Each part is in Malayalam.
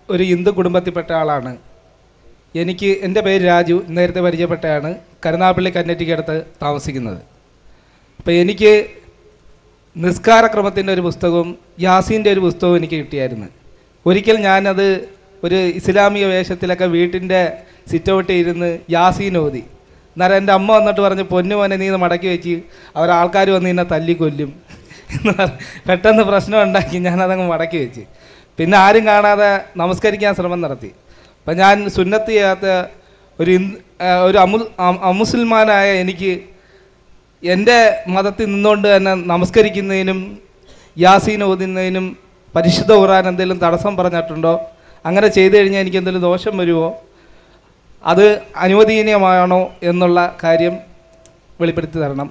ഒരു ഹിന്ദു കുടുംബത്തിൽപ്പെട്ട ആളാണ് എനിക്ക് എൻ്റെ പേര് രാജു നേരത്തെ പരിചയപ്പെട്ടയാണ് കരുനാഗപ്പള്ളി കന്നറ്റിക്കടുത്ത് താമസിക്കുന്നത് അപ്പോൾ എനിക്ക് നിസ്കാരക്രമത്തിൻ്റെ ഒരു പുസ്തകവും യാസീൻ്റെ ഒരു പുസ്തകവും എനിക്ക് കിട്ടിയായിരുന്നു ഒരിക്കൽ ഞാനത് ഒരു ഇസ്ലാമിക വേഷത്തിലൊക്കെ വീട്ടിൻ്റെ സിറ്റൗട്ടിൽ ഇരുന്ന് യാസീൻ ഓതി അന്നേരം എൻ്റെ അമ്മ വന്നിട്ട് പറഞ്ഞു പൊന്നു മോനെ നീ ഇത് മടക്കി വെച്ച് അവരാൾക്കാർ വന്ന് നിന്നെ തല്ലിക്കൊല്ലും എന്ന് പറഞ്ഞ് പെട്ടെന്ന് പ്രശ്നം ഉണ്ടാക്കി ഞാനതങ്ങ് മടക്കി വെച്ച് പിന്നെ ആരും കാണാതെ നമസ്കരിക്കാൻ ശ്രമം നടത്തി അപ്പം ഞാൻ സുന്നത്ത് ചെയ്യാത്ത ഒരു ഹിന്ദു- ആ, ഒരു അമു അ- അമുസൽമാനായ എനിക്ക് എൻ്റെ മതത്തിൽ നിന്നുകൊണ്ട് തന്നെ നമസ്കരിക്കുന്നതിനും യാസീൻ ഓതുന്നതിനും പരിശുദ്ധ ഖുറാൻ എന്തെങ്കിലും തടസ്സം പറഞ്ഞിട്ടുണ്ടോ അങ്ങനെ ചെയ്തു കഴിഞ്ഞാൽ എനിക്ക് എന്തെങ്കിലും ദോഷം വരുമോ അത് അനുവദനീയമാണോ എന്നുള്ള കാര്യം വെളിപ്പെടുത്തി തരണം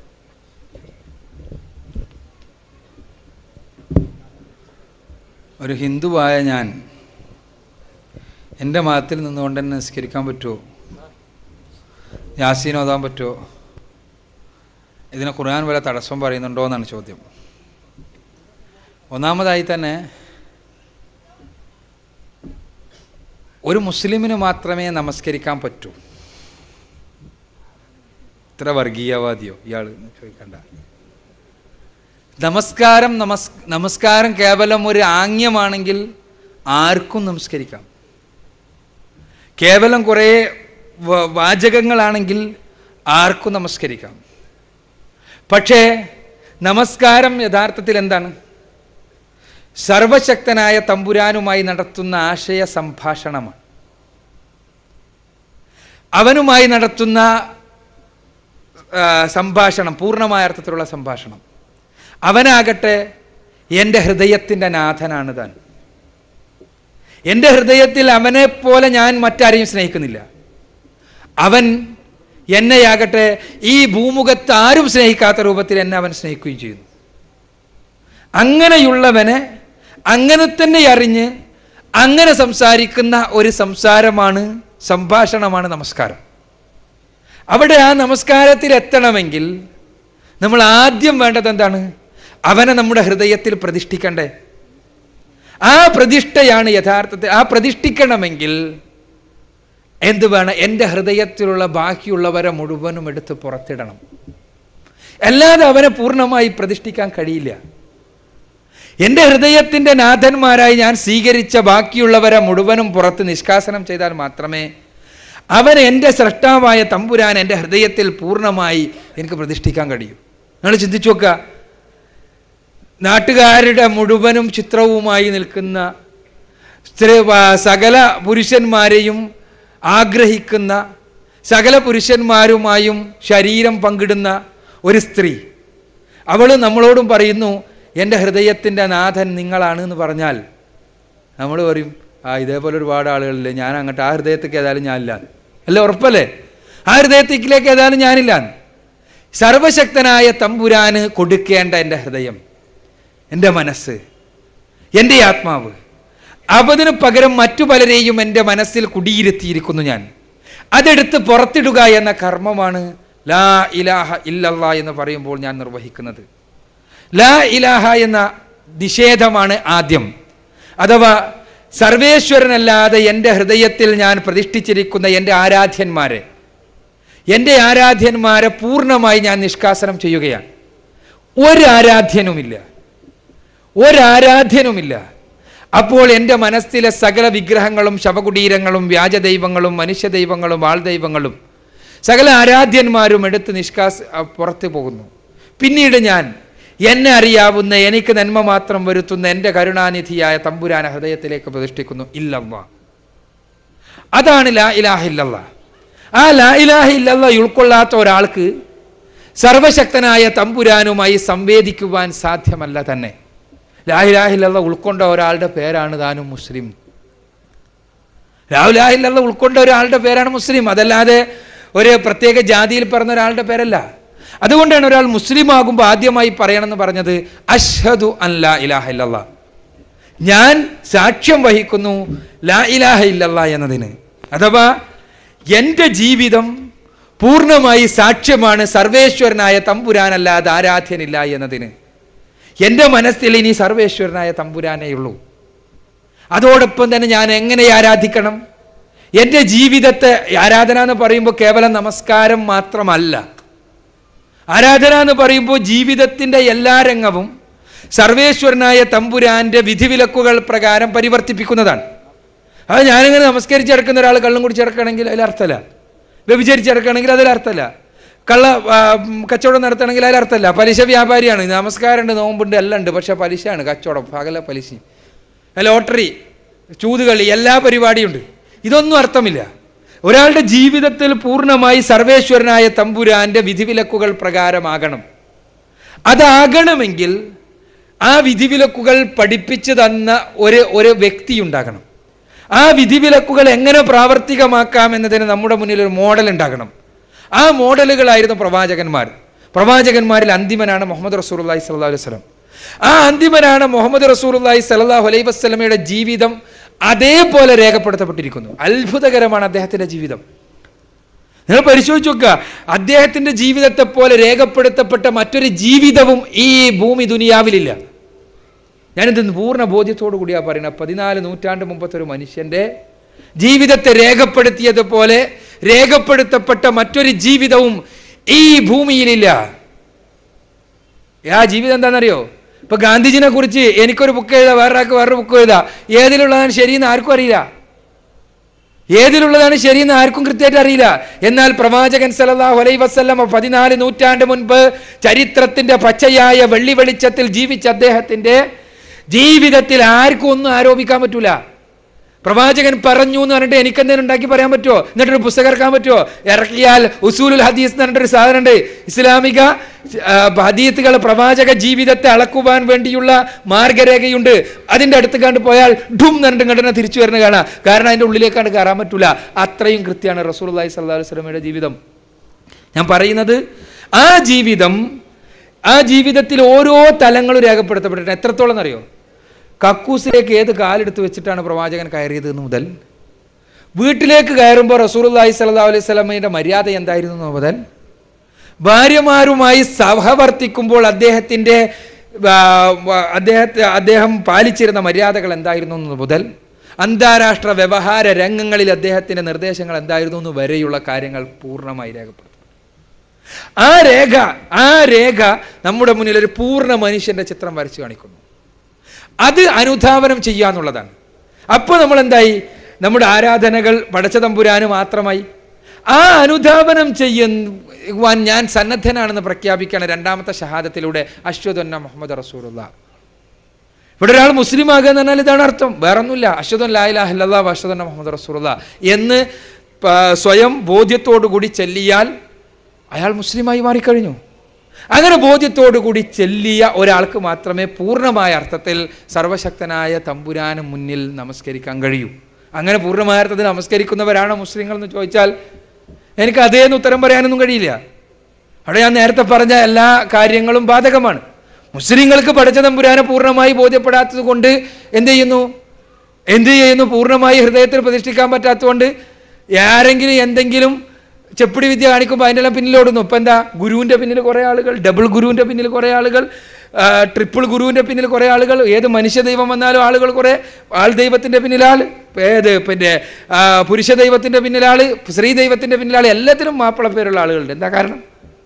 ഒരു ഹിന്ദുവായ ഞാൻ എൻ്റെ മതത്തിൽ നിന്നുകൊണ്ട് തന്നെ നിസ്കരിക്കാൻ പറ്റുമോ യാസീൻ ഓതാൻ പറ്റുമോ ഇതിനെ ഖുർആൻ വല്ല തടസ്സം പറയുന്നുണ്ടോ എന്നാണ് ചോദ്യം ഒന്നാമതായി തന്നെ ഒരു മുസ്ലിമിന് മാത്രമേ നമസ്കരിക്കാൻ പറ്റൂ ഇത്ര വർഗീയവാദിയോ ഇയാൾ ചോദിക്കണ്ട നമസ്കാരം നമസ് നമസ്കാരം കേവലം ഒരു ആംഗ്യമാണെങ്കിൽ ആർക്കും നമസ്കരിക്കാം കേവലം കുറേ വ- വാചകങ്ങളാണെങ്കിൽ ആർക്കും നമസ്കരിക്കാം പക്ഷേ നമസ്കാരം യഥാർത്ഥത്തിൽ എന്താണ് സർവശക്തനായ തമ്പുരാനുമായി നടത്തുന്ന ആശയ സംഭാഷണമാണ് അവനുമായി നടത്തുന്ന ആ, സംഭാഷണം പൂർണ്ണമായ അർത്ഥത്തിലുള്ള സംഭാഷണം അവനാകട്ടെ എൻ്റെ ഹൃദയത്തിൻ്റെ നാഥനാണ് താൻ എൻ്റെ ഹൃദയത്തിൽ അവനെ പോലെ ഞാൻ മറ്റാരെയും സ്നേഹിക്കുന്നില്ല അവൻ എന്നെയാകട്ടെ ഈ ഭൂമുഖത്ത് ആരും സ്നേഹിക്കാത്ത രൂപത്തിൽ എന്നെ അവൻ സ്നേഹിക്കുകയും ചെയ്യുന്നു അങ്ങനെയുള്ളവനെ അങ്ങനെ തന്നെ അറിഞ്ഞ് അങ്ങനെ സംസാരിക്കുന്ന ഒരു സംസാരമാണ് സംഭാഷണമാണ് നമസ്കാരം അവിടെ ആ നമസ്കാരത്തിൽ എത്തണമെങ്കിൽ നമ്മൾ ആദ്യം വേണ്ടത് എന്താണ് അവനെ നമ്മുടെ ഹൃദയത്തിൽ പ്രതിഷ്ഠിക്കണ്ടേ ആ പ്രതിഷ്ഠയാണ് യഥാർത്ഥത്തിൽ ആ പ്രതിഷ്ഠിക്കണമെങ്കിൽ എന്ത് വേണം എൻ്റെ ഹൃദയത്തിലുള്ള ബാക്കിയുള്ളവരെ മുഴുവനും എടുത്ത് പുറത്തിടണം അല്ലാതെ അവനെ പൂർണ്ണമായി പ്രതിഷ്ഠിക്കാൻ കഴിയില്ല എൻ്റെ ഹൃദയത്തിൻ്റെ നാഥന്മാരായി ഞാൻ സ്വീകരിച്ച ബാക്കിയുള്ളവരെ മുഴുവനും പുറത്ത് നിഷ്കാസനം ചെയ്താൽ മാത്രമേ അവൻ എൻ്റെ സൃഷ്ടാവായ തമ്പുരാൻ എൻ്റെ ഹൃദയത്തിൽ പൂർണ്ണമായി എനിക്ക് പ്രതിഷ്ഠിക്കാൻ കഴിയൂ നിങ്ങൾ ചിന്തിച്ചു നോക്കുക നാട്ടുകാരുടെ മുഴുവനും ചിത്രവുമായി നിൽക്കുന്ന സ്ത്രീ വ- സകല പുരുഷന്മാരെയും ആഗ്രഹിക്കുന്ന സകല പുരുഷന്മാരുമായും ശരീരം പങ്കിടുന്ന ഒരു സ്ത്രീ അവൾ നമ്മളോടും പറയുന്നു എൻ്റെ ഹൃദയത്തിൻ്റെ നാഥൻ നിങ്ങളാണ് എന്ന് പറഞ്ഞാൽ നമ്മൾ പറയും ആ ഇതേപോലെ ഒരുപാട് ആളുകളില്ലേ ഞാൻ അങ്ങോട്ട് ആ ഹൃദയത്തേക്ക് ഏതായാലും ഞാനില്ല അല്ലേ ഉറപ്പല്ലേ ആ ഹൃദയത്തേക്കിലേക്ക് ഏതായാലും ഞാനില്ല സർവശക്തനായ തമ്പുരാന് കൊടുക്കേണ്ട എൻ്റെ ഹൃദയം എൻ്റെ മനസ്സ് എൻ്റെ ആത്മാവ് അവതിനു പകരം മറ്റു പലരെയും എൻ്റെ മനസ്സിൽ കുടിയിരുത്തിയിരിക്കുന്നു ഞാൻ അതെടുത്ത് പുറത്തിടുക എന്ന കർമ്മമാണ് ലാ ഇലാഹ ഇല്ലല്ലാ എന്ന് പറയുമ്പോൾ ഞാൻ നിർവഹിക്കുന്നത് ലാ ഇലാഹ എന്ന നിഷേധമാണ് ആദ്യം അഥവാ സർവേശ്വരനല്ലാതെ എൻ്റെ ഹൃദയത്തിൽ ഞാൻ പ്രതിഷ്ഠിച്ചിരിക്കുന്ന എൻ്റെ ആരാധ്യന്മാരെ എൻ്റെ ആരാധ്യന്മാരെ പൂർണ്ണമായി ഞാൻ നിഷ്കാസനം ചെയ്യുകയാണ് ഒരു ആരാധ്യനുമില്ല ഒരാരാധ്യനുമില്ല അപ്പോൾ എൻ്റെ മനസ്സിലെ സകല വിഗ്രഹങ്ങളും ശവകുടീരങ്ങളും വ്യാജദൈവങ്ങളും മനുഷ്യദൈവങ്ങളും ആൾദൈവങ്ങളും സകല ആരാധ്യന്മാരും എടുത്ത് നിഷ്കാസ് അ, പുറത്തു പോകുന്നു പിന്നീട് ഞാൻ എന്നെ അറിയാവുന്ന എനിക്ക് നന്മ മാത്രം വരുത്തുന്ന എൻ്റെ കരുണാനിധിയായ തമ്പുരാന ഹൃദയത്തിലേക്ക് പ്രതിഷ്ഠിക്കുന്നു ഇല്ലവ അതാണ് ലാ ഇലാഹ ഇല്ലല്ലാ ആ ലാ ഇലാഹ ഇല്ലല്ലാ ഉൾക്കൊള്ളാത്ത ഒരാൾക്ക് സർവശക്തനായ തമ്പുരാനുമായി സംവേദിക്കുവാൻ സാധ്യമല്ല തന്നെ ലാ ഇലാഹ ഇല്ലല്ലാ ഉൾക്കൊണ്ട ഒരാളുടെ പേരാണ് താനും മുസ്ലിം ലാ ഇലാഹ ഇല്ലല്ലാ ഉൾക്കൊണ്ട ഒരാളുടെ പേരാണ് മുസ്ലിം അതല്ലാതെ ഒരു പ്രത്യേക ജാതിയിൽ പറഞ്ഞ ഒരാളുടെ പേരല്ല അതുകൊണ്ടാണ് ഒരാൾ മുസ്ലിം ആകുമ്പോൾ ആദ്യമായി പറയണമെന്ന് പറഞ്ഞത് അഷ്ഹദു അൻ ലാ ഇലാഹ ഇല്ലല്ലാ ഞാൻ സാക്ഷ്യം വഹിക്കുന്നു ലാ ഇലാഹ ഇല്ലല്ലാ എന്നതിന് അഥവാ എൻ്റെ ജീവിതം പൂർണ്ണമായി സാക്ഷ്യമാണ് സർവേശ്വരനായ തമ്പുരാനല്ലാതെ ആരാധ്യനില്ല എന്നതിന് എൻ്റെ മനസ്സിൽ ഇനി സർവേശ്വരനായ തമ്പുരാനേ ഉള്ളൂ അതോടൊപ്പം തന്നെ ഞാൻ എങ്ങനെ ആരാധിക്കണം എൻ്റെ ജീവിതത്തെ ആരാധന എന്ന് പറയുമ്പോൾ കേവലം നമസ്കാരം മാത്രമല്ല ആരാധന എന്ന് പറയുമ്പോൾ ജീവിതത്തിൻ്റെ എല്ലാ രംഗവും സർവേശ്വരനായ തമ്പുരാന്റെ വിധിവിലക്കുകൾ പ്രകാരം പരിവർത്തിപ്പിക്കുന്നതാണ് അത് ഞാനിങ്ങനെ നമസ്കരിച്ചിറക്കുന്ന ഒരാൾ കള്ളും കുടിച്ചിറക്കണമെങ്കിൽ അതിൽ അർത്ഥമല്ല വ്യഭിചരിച്ചിറക്കണമെങ്കിൽ അതിൽ അർത്ഥമല്ല കള്ള ആ, ഉം, കച്ചവടം നടത്തണമെങ്കിൽ അതിൽ അർത്ഥമല്ല പലിശ വ്യാപാരിയാണ് നമസ്കാരമുണ്ട് നോമ്പുണ്ട് എല്ലാം ഉണ്ട് പക്ഷേ പലിശയാണ് കച്ചവടം പകല പലിശ ലോട്ടറി ചൂതുകളി എല്ലാ പരിപാടിയുണ്ട് ഇതൊന്നും അർത്ഥമില്ല ഒരാളുടെ ജീവിതത്തിൽ പൂർണ്ണമായി സർവേശ്വരനായ തമ്പുരാന്റെ വിധിവിലക്കുകൾ പ്രകാരമാകണം അതാകണമെങ്കിൽ ആ വിധിവിലക്കുകൾ പഠിപ്പിച്ചു തന്ന ഒരു ഒരു വ്യക്തി ഉണ്ടാകണം ആ വിധിവിലക്കുകൾ എങ്ങനെ പ്രാവർത്തികമാക്കാം എന്നതിന് നമ്മുടെ മുന്നിൽ ഒരു മോഡൽ ഉണ്ടാകണം ആ മോഡലുകളായിരുന്നു പ്രവാചകന്മാർ പ്രവാചകന്മാരിൽ അന്തിമനാണ് മുഹമ്മദ് റസൂലുള്ളാഹി സ്വല്ലല്ലാഹു അലൈഹി വസല്ലം ആ അന്തിമനാണ് മുഹമ്മദ് റസൂലുള്ളാഹി സ്വല്ലല്ലാഹു അലൈഹി വസല്ലമയുടെ ജീവിതം അതേപോലെ രേഖപ്പെടുത്തപ്പെട്ടിരിക്കുന്നു അത്ഭുതകരമാണ് അദ്ദേഹത്തിന്റെ ജീവിതം നിങ്ങൾ പരിശോധിച്ച് നോക്കുക അദ്ദേഹത്തിന്റെ ജീവിതത്തെ പോലെ രേഖപ്പെടുത്തപ്പെട്ട മറ്റൊരു ജീവിതവും ഈ ഭൂമി ദുനിയാവിലില്ല ഞാനിത് പൂർണ്ണ ബോധ്യത്തോടു കൂടിയാ പറയുന്നത് പതിനാല് നൂറ്റാണ്ട് മുമ്പത്തെ ഒരു മനുഷ്യന്റെ ജീവിതത്തെ രേഖപ്പെടുത്തിയതുപോലെ രേഖപ്പെടുത്തപ്പെട്ട മറ്റൊരു ജീവിതവും ഈ ഭൂമിയിലില്ല ആ ജീവിതം എന്താണെന്നറിയോ ഇപ്പൊ ഗാന്ധിജിനെ കുറിച്ച് എനിക്കൊരു ബുക്ക് എഴുതാം വേറൊരാൾക്ക് വേറൊരു ബുക്ക് എഴുതാം ഏതിലുള്ളതാണ് ശരിയെന്ന് ആർക്കും അറിയില്ല ഏതിലുള്ളതാണ് ശരിയെന്ന് ആർക്കും കൃത്യമായിട്ട് അറിയില്ല എന്നാൽ പ്രവാചകൻ സല്ലല്ലാഹു അലൈഹി വസല്ലമ പതിനാല് നൂറ്റാണ്ട് മുൻപ് ചരിത്രത്തിന്റെ പച്ചയായ വെള്ളി വെളിച്ചത്തിൽ ജീവിച്ച അദ്ദേഹത്തിന്റെ ജീവിതത്തിൽ ആർക്കും ഒന്നും ആരോപിക്കാൻ പറ്റൂല പ്രവാചകൻ പറഞ്ഞു എന്ന് പറഞ്ഞിട്ട് എനിക്ക് എന്തെങ്കിലും ഉണ്ടാക്കി പറയാൻ പറ്റുമോ എന്നിട്ടൊരു പുസ്തകം ഇറക്കാൻ പറ്റുമോ ഇറക്കിയാൽ ഉസൂലുൽ ഹദീസ് എന്ന് പറഞ്ഞിട്ടൊരു സാധനമുണ്ട് ഇസ്ലാമിക ആ, ഹദീത്തുകൾ പ്രവാചക ജീവിതത്തെ അളക്കുവാൻ വേണ്ടിയുള്ള മാർഗരേഖയുണ്ട് അതിന്റെ അടുത്ത് കണ്ട് പോയാൽ ഡും എന്ന് പറഞ്ഞിട്ട് ഇങ്ങോട്ട് തന്നെ തിരിച്ചു വരുന്ന കാണാം കാരണം അതിന്റെ ഉള്ളിലേക്കാണ് കയറാൻ പറ്റൂല അത്രയും കൃത്യമാണ് റസൂൽ അള്ളഹി സ്വല്ലാ വസ്ലമയുടെ ജീവിതം ഞാൻ പറയുന്നത് ആ ജീവിതം ആ ജീവിതത്തിൽ ഓരോ തലങ്ങളും രേഖപ്പെടുത്തപ്പെട്ടിട്ടുണ്ട് എത്രത്തോളം അറിയോ കക്കൂസിലേക്ക് ഏത് കാലെടുത്ത് വെച്ചിട്ടാണ് പ്രവാചകൻ കയറിയത് എന്ന് മുതൽ വീട്ടിലേക്ക് കയറുമ്പോൾ റസൂലുള്ളാഹി സ്വല്ലല്ലാഹു അലൈഹി സ്വലമയുടെ മര്യാദ എന്തായിരുന്നു എന്ന് മുതൽ ഭാര്യമാരുമായി സഹവർത്തിക്കുമ്പോൾ അദ്ദേഹത്തിൻ്റെ ആ, വ- അദ്ദേഹത്തെ അദ്ദേഹം പാലിച്ചിരുന്ന മര്യാദകൾ എന്തായിരുന്നു എന്ന് മുതൽ അന്താരാഷ്ട്ര വ്യവഹാര രംഗങ്ങളിൽ അദ്ദേഹത്തിൻ്റെ നിർദ്ദേശങ്ങൾ എന്തായിരുന്നു എന്ന് വരെയുള്ള കാര്യങ്ങൾ പൂർണ്ണമായി രേഖപ്പെടുത്തും ആ രേഖ ആ രേഖ നമ്മുടെ മുന്നിൽ ഒരു പൂർണ്ണ മനുഷ്യന്റെ ചിത്രം വരച്ചു കാണിക്കുന്നു അത് അനുധാവനം ചെയ്യാന്നുള്ളതാണ് അപ്പോൾ നമ്മൾ എന്തായി നമ്മുടെ ആരാധനകൾ പടച്ചതമ്പുരാന് മാത്രമായി ആ അനുധാവനം ചെയ്യുവാൻ ഞാൻ സന്നദ്ധനാണെന്ന് പ്രഖ്യാപിക്കുകയാണ് രണ്ടാമത്തെ ഷഹാദത്തിലൂടെ അശ്വതന്ന മുഹമ്മദ് റസൂലുള്ള ഇവിടെ ഒരാൾ മുസ്ലിം ആകുക എന്ന് പറഞ്ഞാൽ ഇതാണ് അർത്ഥം വേറൊന്നുമില്ല അശ്വതൻ ലായിലാഹില്ലാ അശ്വതന്ന മുഹമ്മദ് റസൂലുള്ള എന്ന് പ- സ്വയം ബോധ്യത്തോടു കൂടി ചെല്ലിയാൽ അയാൾ മുസ്ലിമായി മാറിക്കഴിഞ്ഞു അങ്ങനെ ബോധ്യത്തോടു കൂടി ചെല്ലിയ ഒരാൾക്ക് മാത്രമേ പൂർണ്ണമായ അർത്ഥത്തിൽ സർവശക്തനായ തമ്പുരാന് മുന്നിൽ നമസ്കരിക്കാൻ കഴിയൂ അങ്ങനെ പൂർണ്ണമായ അർത്ഥത്തിൽ നമസ്കരിക്കുന്നവരാണോ മുസ്ലിങ്ങൾ എന്ന് ചോദിച്ചാൽ എനിക്ക് അതേന്ന് ഉത്തരം പറയാനൊന്നും കഴിയില്ല അവിടെ ഞാൻ നേരത്തെ പറഞ്ഞ എല്ലാ കാര്യങ്ങളും ബാധകമാണ് മുസ്ലിങ്ങൾക്ക് പഠിച്ച തമ്പുരാനെ പൂർണ്ണമായി ബോധ്യപ്പെടാത്തത് കൊണ്ട് എന്ത് ചെയ്യുന്നു എന്ത് ചെയ്യുന്നു പൂർണ്ണമായി ഹൃദയത്തിൽ പ്രതിഷ്ഠിക്കാൻ പറ്റാത്തതുകൊണ്ട് ആരെങ്കിലും എന്തെങ്കിലും ചെപ്പിടി വിദ്യ കാണിക്കുമ്പോൾ അതിൻ്റെ എല്ലാം പിന്നിലോടുന്നു ഇപ്പം എന്താ ഗുരുവിൻ്റെ പിന്നിൽ കുറേ ആളുകൾ ഡബിൾ ഗുരുവിൻ്റെ പിന്നിൽ കുറേ ആളുകൾ ആ, ട്രിപ്പിൾ ഗുരുവിൻ്റെ പിന്നിൽ കുറേ ആളുകൾ ഏത് മനുഷ്യ ദൈവം വന്നാലും ആളുകൾ കുറേ ആൾ ദൈവത്തിൻ്റെ പിന്നിലാൾ ഏത് പിന്നെ ആ, പുരുഷ ദൈവത്തിൻ്റെ പിന്നിലാൾ സ്ത്രീ ദൈവത്തിൻ്റെ പിന്നിലാൾ എല്ലാത്തിനും മാപ്പിള പേരുള്ള ആളുകളുണ്ട് എന്താ കാരണം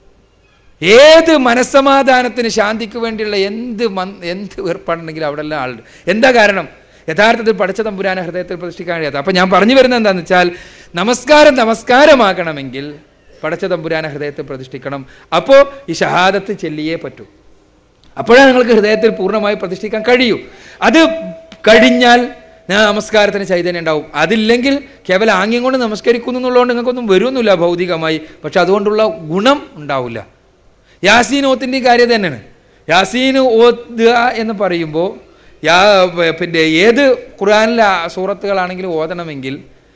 ഏത് മനസ്സമാധാനത്തിന് ശാന്തിക്ക് വേണ്ടിയുള്ള എന്ത് മൻ എന്ത് ഏർപ്പാടുണ്ടെങ്കിലും അവിടെ എല്ലാം ആളുണ്ട് എന്താ കാരണം യഥാർത്ഥത്തിൽ പഠിച്ച തമ്പുരാനെ ഹൃദയത്തിൽ പ്രതിഷ്ഠിക്കാൻ കഴിയാത്ത അപ്പം ഞാൻ പറഞ്ഞു വരുന്നത് എന്താണെന്ന് വെച്ചാൽ നമസ്കാരം നമസ്കാരമാകണമെങ്കിൽ പടച്ച തമ്പുരാനെ ഹൃദയത്തിൽ പ്രതിഷ്ഠിക്കണം അപ്പോൾ ഈ ഷഹാദത്ത് ചെല്ലിയേ പറ്റൂ അപ്പോഴാണ് നിങ്ങൾക്ക് ഹൃദയത്തിൽ പൂർണ്ണമായി പ്രതിഷ്ഠിക്കാൻ കഴിയൂ അത് കഴിഞ്ഞാൽ ഞാൻ നമസ്കാരത്തിന് ചൈതന്യം ഉണ്ടാവും അതില്ലെങ്കിൽ കേവലം ആംഗ്യം കൊണ്ട് നമസ്കരിക്കുന്നു എന്നുള്ളതുകൊണ്ട് നിങ്ങൾക്കൊന്നും വരുമൊന്നുമില്ല ഭൗതികമായി പക്ഷെ അതുകൊണ്ടുള്ള ഗുണം ഉണ്ടാവില്ല യാസീൻ ഓത്തിൻ്റെ കാര്യം തന്നെയാണ് യാസീൻ ഓതുക എന്ന് പറയുമ്പോൾ യാ പിന്നെ ഏത് ഖുർആനിലെ സൂറത്തുകളാണെങ്കിലും ഓതണമെങ്കിൽ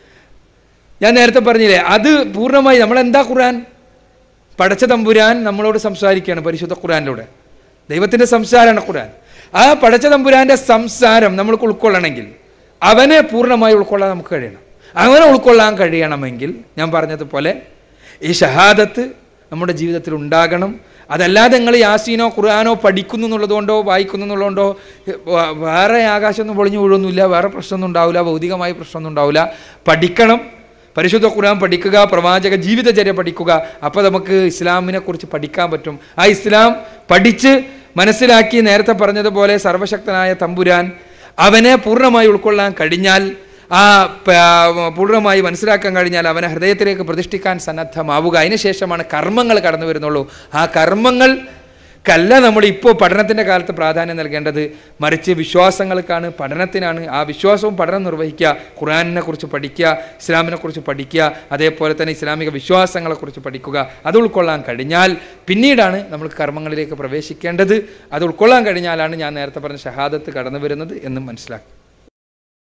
ഞാൻ നേരത്തെ പറഞ്ഞില്ലേ അത് പൂർണ്ണമായി നമ്മളെന്താ ഖുർആൻ പടച്ച തമ്പുരാൻ നമ്മളോട് സംസാരിക്കുകയാണ് പരിശുദ്ധ ഖുർആനിലൂടെ ദൈവത്തിൻ്റെ സംസാരമാണ് ഖുർആൻ ആ പടച്ച തമ്പുരാൻ്റെ സംസാരം നമ്മൾക്ക് ഉൾക്കൊള്ളണമെങ്കിൽ അവനെ പൂർണ്ണമായി ഉൾക്കൊള്ളാൻ നമുക്ക് കഴിയണം അവനെ ഉൾക്കൊള്ളാൻ കഴിയണമെങ്കിൽ ഞാൻ പറഞ്ഞതുപോലെ ഈ ഷഹാദത്ത് നമ്മുടെ ജീവിതത്തിൽ ഉണ്ടാകണം അതല്ലാതെ നിങ്ങൾ യാസീനോ ഖുർആാനോ പഠിക്കുന്നു എന്നുള്ളതുകൊണ്ടോ വായിക്കുന്നു എന്നുള്ളതുകൊണ്ടോ വ- വേറെ ആകാശമൊന്നും പൊളിഞ്ഞു വീഴൊന്നുമില്ല വേറെ പ്രശ്നമൊന്നും ഉണ്ടാവില്ല ഭൗതികമായ പ്രശ്നമൊന്നും ഉണ്ടാവില്ല പഠിക്കണം പരിശുദ്ധ ഖുർആൻ പഠിക്കുക പ്രവാചക ജീവിതചര്യ പഠിക്കുക അപ്പോൾ നമുക്ക് ഇസ്ലാമിനെ കുറിച്ച് പഠിക്കാൻ പറ്റും ആ ഇസ്ലാം പഠിച്ച് മനസ്സിലാക്കി നേരത്തെ പറഞ്ഞതുപോലെ സർവശക്തനായ തമ്പുരാൻ അവനെ പൂർണ്ണമായി ഉൾക്കൊള്ളാൻ കഴിഞ്ഞാൽ ആ പ- പൂർണ്ണമായി മനസ്സിലാക്കാൻ കഴിഞ്ഞാൽ അവനെ ഹൃദയത്തിലേക്ക് പ്രതിഷ്ഠിക്കാൻ സന്നദ്ധമാവുക അതിനുശേഷമാണ് കർമ്മങ്ങൾ കടന്നു വരുന്നുള്ളൂ ആ കർമ്മങ്ങൾ കല്ല നമ്മൾ ഇപ്പോൾ പഠനത്തിൻ്റെ കാലത്ത് പ്രാധാന്യം നൽകേണ്ടത് മറിച്ച് വിശ്വാസങ്ങൾക്കാണ് പഠനത്തിനാണ് ആ വിശ്വാസവും പഠനം നിർവഹിക്കുക ഖുറാനിനെ കുറിച്ച് പഠിക്കുക ഇസ്ലാമിനെ കുറിച്ച് പഠിക്കുക അതേപോലെ തന്നെ ഇസ്ലാമിക വിശ്വാസങ്ങളെക്കുറിച്ച് പഠിക്കുക അത് ഉൾക്കൊള്ളാൻ കഴിഞ്ഞാൽ പിന്നീടാണ് നമ്മൾ കർമ്മങ്ങളിലേക്ക് പ്രവേശിക്കേണ്ടത് അത് ഉൾക്കൊള്ളാൻ കഴിഞ്ഞാലാണ് ഞാൻ നേരത്തെ പറഞ്ഞ ഷഹാദത്ത് കടന്നു വരുന്നത് എന്നും മനസ്സിലാക്കുക